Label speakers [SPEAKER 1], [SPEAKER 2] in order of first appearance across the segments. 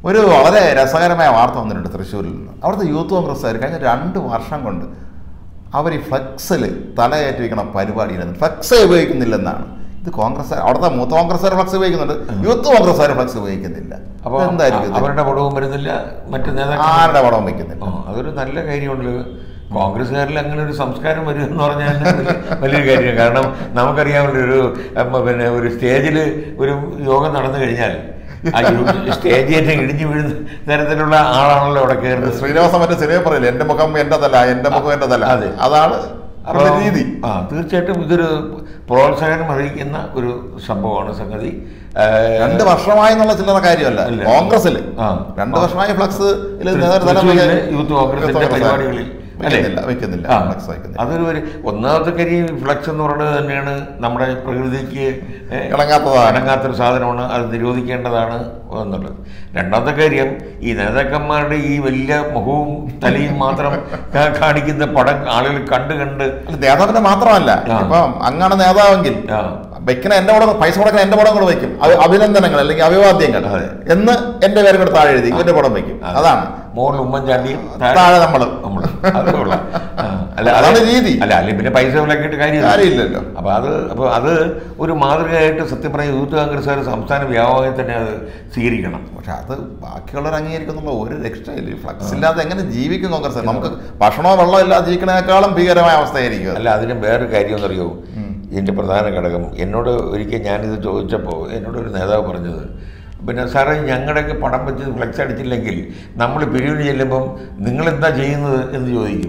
[SPEAKER 1] ഒരു വളരെ രസകരമായ വാർത്ത വന്നിട്ടുണ്ട് തൃശ്ശൂരിൽ നിന്ന് അവിടുത്തെ യൂത്ത് കോൺഗ്രസ്സുകാർ കഴിഞ്ഞ രണ്ട് വർഷം കൊണ്ട് അവർ ഈ ഫ്ലക്സിൽ തലയേറ്റിരിക്കണ പരിപാടിയിലെന്ന് ഫ്ലക്സ് ഉപയോഗിക്കുന്നില്ലെന്നാണ് ഇത് കോൺഗ്രസ് അവിടുത്തെ മൂത്ത കോൺഗ്രസ്സുകാർ ഫ്ലക്സ് ഉപയോഗിക്കുന്നുണ്ട് യൂത്ത് കോൺഗ്രസ്സുകാർ ഫ്ലക്സ് ഉപയോഗിക്കുന്നില്ല
[SPEAKER 2] അപ്പോൾ
[SPEAKER 1] എന്തായിരിക്കും ഇത്?
[SPEAKER 2] അവരുടെ പടവും വരുന്നില്ല മറ്റു നേതാക്കൾ
[SPEAKER 1] ആരുടെ പടവും വയ്ക്കുന്നില്ല
[SPEAKER 2] ആ, അതൊരു നല്ല കാര്യമുണ്ട് കോൺഗ്രസ്സുകാരിൽ അങ്ങനെ ഒരു സംസ്കാരം വരും എന്ന് പറഞ്ഞാൽ വലിയ- വലിയൊരു കാര്യമാണ് കാരണം നമുക്കറിയാമല്ലോ ഒരു ഉം, പിന്നെ ഒരു സ്റ്റേജിൽ ഒരു യോഗം നടന്നു കഴിഞ്ഞാൽ ആ സ്റ്റേജ് ഏറ്റവും ഇടിഞ്ഞു വീഴുന്ന തരത്തിലുള്ള ആളാണല്ലോ അവിടെ കയറുന്നത്
[SPEAKER 1] ശ്രീനിവാസൻ മറ്റേ സിനിമ പറയില്ല എന്റെ മുഖം എന്റെ തല എന്റെ മുഖം എന്റെ തല
[SPEAKER 2] അതെ.
[SPEAKER 1] അതാണ് അവരുടെ
[SPEAKER 2] അപ്പോൾ,
[SPEAKER 1] രീതി
[SPEAKER 2] ആ തീർച്ചയായിട്ടും ഇതൊരു പ്രോത്സാഹനം അറിയിക്കുന്ന ഒരു സംഭവമാണ് സംഗതി ആ,
[SPEAKER 1] രണ്ട് വർഷമായി എന്നുള്ള ചില്ലറ കാര്യമല്ല
[SPEAKER 2] ഇല്ല.
[SPEAKER 1] കോൺഗ്രസിൽ
[SPEAKER 2] ആ.
[SPEAKER 1] രണ്ട് വർഷമായി ഫ്ലക്സ്
[SPEAKER 2] തൃശ്ശൂരിലെ യൂത്ത് കോൺഗ്രസിന്റെ പരിപാടികളിൽ അല്ലേ?
[SPEAKER 1] വെക്കുന്നില്ല വെക്കുന്നില്ല
[SPEAKER 2] ആ.
[SPEAKER 1] ഫ്ലക്സ് വെക്കുന്നില്ല
[SPEAKER 2] അതൊരു ഒരു ഒന്നാമത്തെ കാര്യം ഫ്ലക്സ് എന്ന് പറയുന്നത് തന്നെയാണ് നമ്മുടെ പ്രകൃതിക്ക് ഏ,
[SPEAKER 1] ഇണങ്ങാത്തതാണ്.
[SPEAKER 2] ഇണങ്ങാത്തൊരു സാധനമാണ് അത് നിരോധിക്കേണ്ടതാണ് എന്നുള്ളത് രണ്ടാമത്തെ കാര്യം ഈ നേതാക്കന്മാരുടെ ഈ വലിയ മുഖവും തലയും മാത്രം കാ- കാണിക്കുന്ന പടം ആളുകൾ കണ്ട് കണ്ട്
[SPEAKER 1] അല്ല, നേതാവിന്റെ മാത്രമല്ല
[SPEAKER 2] ആ.
[SPEAKER 1] ഇപ്പം അങ്ങനെ നേതാവെങ്കിൽ
[SPEAKER 2] ആ,
[SPEAKER 1] വെക്കണ എന്റെ പടം പൈസ കൊടുക്കണ എന്റെ പടം കൂടെ വെക്കും അഭി- അഭിനന്ദനങ്ങൾ അല്ലെങ്കിൽ അഭിവാദ്യങ്ങൾ
[SPEAKER 2] അതെ.
[SPEAKER 1] എന്ന് എന്റെ പേരും കൂടെ താഴെ എഴുതി ഇവന്റെ പടം വെക്കും
[SPEAKER 2] ആ.
[SPEAKER 1] അതാണ്
[SPEAKER 2] മോളിൽ ഉമ്മൻചാണ്ടിയും
[SPEAKER 1] താഴെ നമ്മളും
[SPEAKER 2] നമ്മള് അത് കൊള്ളാം ആ, അല്ല
[SPEAKER 1] അതാണ്
[SPEAKER 2] അത്
[SPEAKER 1] രീതി.
[SPEAKER 2] അല്ല അല്ലെങ്കിൽ പിന്നെ പൈസ വിലക്കിയിട്ട് കാര്യമില്ല
[SPEAKER 1] കാര്യമില്ലല്ലോ
[SPEAKER 2] അപ്പൊ അത് അപ്പൊ അത് ഒരു മാതൃകയായിട്ട് സത്യം പറഞ്ഞ യൂത്ത് കോൺഗ്രസ്സുകാർ സംസ്ഥാന വ്യാപകമായി തന്നെ അത് സ്വീകരിക്കണം
[SPEAKER 1] പക്ഷെ അത് ബാക്കിയുള്ളവർ അംഗീകരിക്കുന്നുള്ള ഒരു രക്ഷയില്ല ഫ്ലക്സ് ഇല്ലാതെ എങ്ങനെ ജീവിക്കും കോൺഗ്രസ് നമുക്ക് ഭക്ഷണമോ വെള്ളമോ ഇല്ലാതെ ജീവിക്കണേക്കാളും ഭീകരമായ അവസ്ഥയായിരിക്കും അത്.
[SPEAKER 2] അല്ല അതിന് വേറൊരു കാര്യം എന്നറിയോ ഇതിൻ്റെ പ്രധാന ഘടകം എന്നോട് ഒരിക്കൽ ഞാനിത് ചോദിച്ചപ്പോൾ എന്നോട് ഒരു നേതാവ് പറഞ്ഞത് പിന്നെ സാറേ ഞങ്ങളുടെയൊക്കെ പടം വെച്ച് ഫ്ലെക്സ് അടിച്ചില്ലെങ്കിൽ നമ്മൾ പിരിവിന് ചെല്ലുമ്പം നിങ്ങളെന്താ ചെയ്യുന്നത് എന്ന് ചോദിക്കും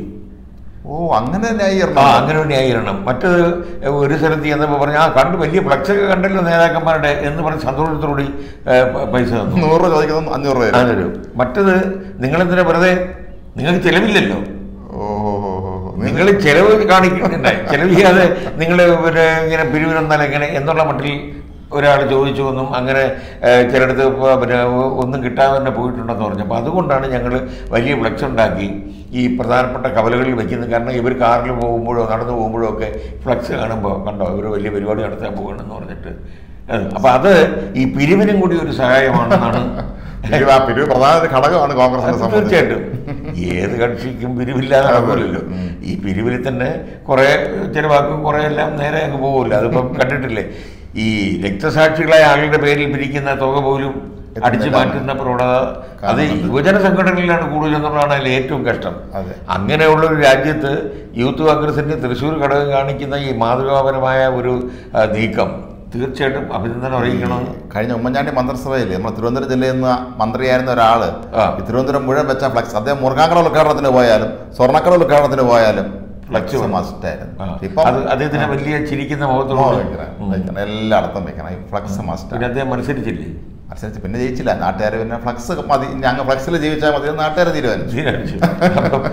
[SPEAKER 1] ഓ അങ്ങനെ
[SPEAKER 2] ആ
[SPEAKER 1] ന്യായീകരണം
[SPEAKER 2] അങ്ങനെ ഒരു ന്യായീകരണം മറ്റത് ഒരു സ്ഥലത്ത് ചെന്നപ്പോൾ പറഞ്ഞു ആ കണ്ടു വലിയ ഫ്ലക്സൊക്കെ കണ്ടല്ലോ നേതാക്കന്മാരുടെ എന്ന് പറഞ്ഞ് സന്തോഷത്തോടുകൂടി ഏ, പ- പൈസ തന്നു
[SPEAKER 1] നൂറ് രൂപ ചോദിക്കുന്നത് അഞ്ഞൂറ് രൂപ
[SPEAKER 2] ആ തരും മറ്റത് നിങ്ങളെന്തിനാ വെറുതെ നിങ്ങൾക്ക് ചിലവില്ലല്ലോ
[SPEAKER 1] ഓ ഓ, ഓ, ഓ, ഓ.
[SPEAKER 2] നിങ്ങൾ ചെലവ് കാണിക്കുന്നുണ്ട് ചെലവ് ചെയ്യാതെ നിങ്ങൾ പിന്നെ ഇങ്ങനെ പിരിവിനെന്നാൽ എങ്ങനെ എന്നുള്ള മട്ടിൽ ഒരാൾ ചോദിച്ചു എന്നും അങ്ങനെ ഏഹ്, ചിലയിടത്ത് ഇപ്പൊ പിന്നെ ഒന്നും കിട്ടാതെ തന്നെ പോയിട്ടുണ്ടെന്ന് പറഞ്ഞു അപ്പോൾ അതുകൊണ്ടാണ് ഞങ്ങൾ വലിയ ഫ്ലക്സ് ഉണ്ടാക്കി ഈ പ്രധാനപ്പെട്ട കവലകളിൽ വെക്കുന്നത് കാരണം ഇവർ കാറിൽ പോകുമ്പോഴോ നടന്നു പോകുമ്പോഴോ ഒക്കെ ഫ്ലക്സ് കാണുമ്പോൾ കണ്ടോ ഇവർ വലിയ പരിപാടി നടത്താൻ പോകണമെന്ന് പറഞ്ഞിട്ട് അപ്പോൾ അത് ഈ പിരിവിനും കൂടി ഒരു സഹായമാണെന്നാണ്
[SPEAKER 1] പിരിവ് ആ പിരിവ് പ്രധാന ഒരു ഘടകമാണ് കോൺഗ്രസിനെ സംബന്ധിച്ച്
[SPEAKER 2] തീർച്ചയായിട്ടും ഏത് കക്ഷിക്കും പിരിവില്ലാതെ നടക്കില്ലല്ലോ ഈ പിരിവിൽ തന്നെ കുറെ ചിലവാക്കും കുറെ എല്ലാം നേരെ അങ്ങ് പോകില്ല അതിപ്പം കണ്ടിട്ടില്ലേ ഈ രക്തസാക്ഷികളായ ആളുടെ പേരിൽ പിരിക്കുന്ന തുക പോലും അടിച്ചു മാറ്റുന്ന പ്രവണത അത് യുവജന സംഘടനകളിലാണ് കൂടുതൽ എന്നുള്ളതാണ് അതിൽ ഏറ്റവും കഷ്ടം
[SPEAKER 1] അതെ.
[SPEAKER 2] അങ്ങനെയുള്ള ഒരു രാജ്യത്ത് യൂത്ത് കോൺഗ്രസിന്റെ തൃശ്ശൂർ ഘടകം കാണിക്കുന്ന ഈ മാതൃകാപരമായ ഒരു ആ, നീക്കം തീർച്ചയായിട്ടും അഭിനന്ദനം അറിയിക്കണം
[SPEAKER 1] കഴിഞ്ഞ ഉമ്മൻചാണ്ടി മന്ത്രിസഭയിൽ നമ്മൾ തിരുവനന്തപുരം ജില്ലയിൽ നിന്ന് മന്ത്രിയായിരുന്ന ഒരാള്
[SPEAKER 2] ആ.
[SPEAKER 1] ഈ തിരുവനന്തപുരം മുഴുവൻ വെച്ച ഫ്ലക്സ് അദ്ദേഹം മുറുകാങ്കട ഉദ്ഘാടനത്തിന് പോയാലും സ്വർണ്ണക്കട ഉദ്ഘാടനത്തിന് പോയാലും ഫ്ലക്സ്
[SPEAKER 2] വേണം.
[SPEAKER 1] മസ്റ്റായിരുന്നു
[SPEAKER 2] ആ.
[SPEAKER 1] ഇപ്പം
[SPEAKER 2] അത് അദ്ദേഹത്തിന് വലിയ ചിരിക്കുന്ന
[SPEAKER 1] ഓ,
[SPEAKER 2] മുഖത്തോട്
[SPEAKER 1] വെക്കണം, വെക്കണം. എല്ലായിടത്തും വെക്കണം ഈ ഫ്ലക്സ് മസ്റ്റ്
[SPEAKER 2] പിന്നെ അദ്ദേഹം മത്സരിച്ചില്ലേ
[SPEAKER 1] അനുസരിച്ച് പിന്നെ ജയിച്ചില്ല നാട്ടുകാർ പിന്നെ ഫ്ലക്സ് മതി ഞങ്ങൾ ഫ്ലക്സിൽ ജീവിച്ചാൽ മതി എന്ന് നാട്ടുകാർ തീരുമാനിച്ചു
[SPEAKER 2] തീരുമാനിച്ചു അപ്പം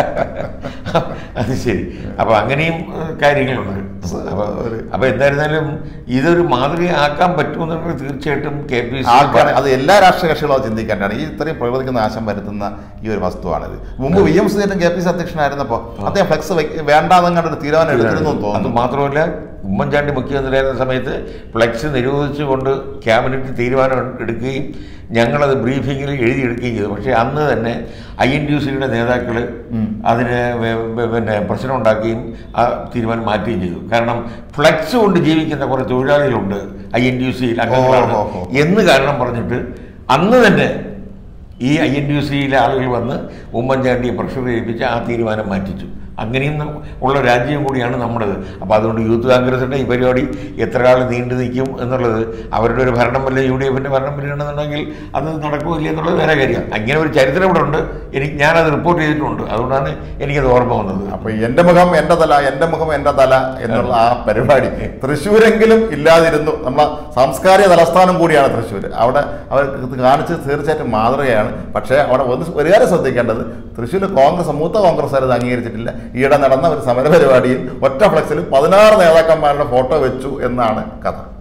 [SPEAKER 2] അത് ശരി അപ്പൊ അങ്ങനെയും ഏഹ്, കാര്യങ്ങളുണ്ട് അപ്പൊ
[SPEAKER 1] ഒരു-
[SPEAKER 2] അപ്പൊ എന്തായിരുന്നാലും ഇതൊരു മാതൃകയാക്കാൻ പറ്റുമെന്നുള്ളത് തീർച്ചയായിട്ടും കെ പി സി
[SPEAKER 1] ആൾക്കാർ അത് എല്ലാ രാഷ്ട്രീയ കക്ഷികളും അത് ചിന്തിക്കേണ്ടതാണ് ഈ ഇത്രയും പ്രകൃതിക്ക് നാശം വരുത്തുന്ന ഈ ഒരു വസ്തുവാണിത് മുമ്പ് V M Sudheeran K P C അധ്യക്ഷനായിരുന്നപ്പോൾ അദ്ദേഹം ഫ്ലക്സ് വേണ്ടാതെങ്ങാണ്ട് ഒരു തീരുമാനം എടുത്തിരുന്നു എന്ന്
[SPEAKER 2] അത്
[SPEAKER 1] തോന്നുന്നു
[SPEAKER 2] മാത്രമല്ല ഉമ്മൻചാണ്ടി മുഖ്യമന്ത്രിയായിരുന്ന സമയത്ത് ഫ്ലെക്സ് നിരോധിച്ചുകൊണ്ട് ക്യാബിനറ്റ് തീരുമാനം എടുക്കുകയും ഞങ്ങളത് ബ്രീഫിങ്ങിൽ എഴുതിയെടുക്കുകയും ചെയ്തു പക്ഷേ അന്ന് തന്നെ ഐ എൻ ഡി സിയുടെ നേതാക്കൾ അതിന് വെ- വെ- പിന്നെ പ്രശ്നം ഉണ്ടാക്കുകയും ആ തീരുമാനം മാറ്റുകയും ചെയ്തു കാരണം ഫ്ലെക്സ് കൊണ്ട് ജീവിക്കുന്ന കുറേ തൊഴിലാളികളുണ്ട് ഐ എൻ ഡി സിയിൽ അംഗങ്ങളാണ്
[SPEAKER 1] ഓ, ഓ, ഓ.
[SPEAKER 2] എന്ന് കാരണം പറഞ്ഞിട്ട് അന്ന് തന്നെ ഈ ഐ എൻ ഡി സിയിലെ ആളുകൾ വന്ന് ഉമ്മൻചാണ്ടിയെ പ്രഷർ ചെയ്യിപ്പിച്ച് ആ തീരുമാനം മാറ്റിച്ചു അങ്ങനെയും ന- ഉള്ള രാജ്യം കൂടിയാണ് നമ്മുടേത് അപ്പോൾ അതുകൊണ്ട് യൂത്ത് കോൺഗ്രസിൻ്റെ ഈ പരിപാടി എത്ര കാലം നീണ്ടു നിൽക്കും എന്നുള്ളത് അവരുടെ ഒരു ഭരണം വല്ല യു ഡി എഫിൻ്റെ ഭരണം വരികയാണെന്നുണ്ടെങ്കിൽ അത് നടക്കില്ല എന്നുള്ളത് വേറെ കാര്യം അങ്ങനെ ഒരു ചരിത്രം ഇവിടെ ഉണ്ട് എനിക്ക് ഞാനത് റിപ്പോർട്ട് ചെയ്തിട്ടുണ്ട് അതുകൊണ്ടാണ് എനിക്കത് ഓർമ്മ വന്നത്
[SPEAKER 1] അപ്പൊ എന്റെ മുഖം എന്റെ തല എന്റെ മുഖം എന്റെ തല എന്നുള്ള ആ പരിപാടി തൃശ്ശൂരെങ്കിലും ഇല്ലാതിരുന്നു നമ്മളെ സാംസ്കാരിക തലസ്ഥാനം കൂടിയാണ് തൃശ്ശൂർ അവിടെ അവർ ഇത് കാണിച്ച് തീർച്ചയായിട്ടും മാതൃകയാണ് പക്ഷേ അവിടെ ഒന്ന് ഒരു കാര്യം ശ്രദ്ധിക്കേണ്ടത് തൃശ്ശൂരിൽ കോൺഗ്രസ് മൂത്ത കോൺഗ്രസ് അത് അംഗീകരിച്ചിട്ടില്ല ഈയിടെ നടന്ന ഒരു സമര പരിപാടിയിൽ ഒറ്റ ഫ്ലക്സിൽ പതിനാറ് നേതാക്കന്മാരുടെ ഫോട്ടോ വെച്ചു എന്നാണ് കഥ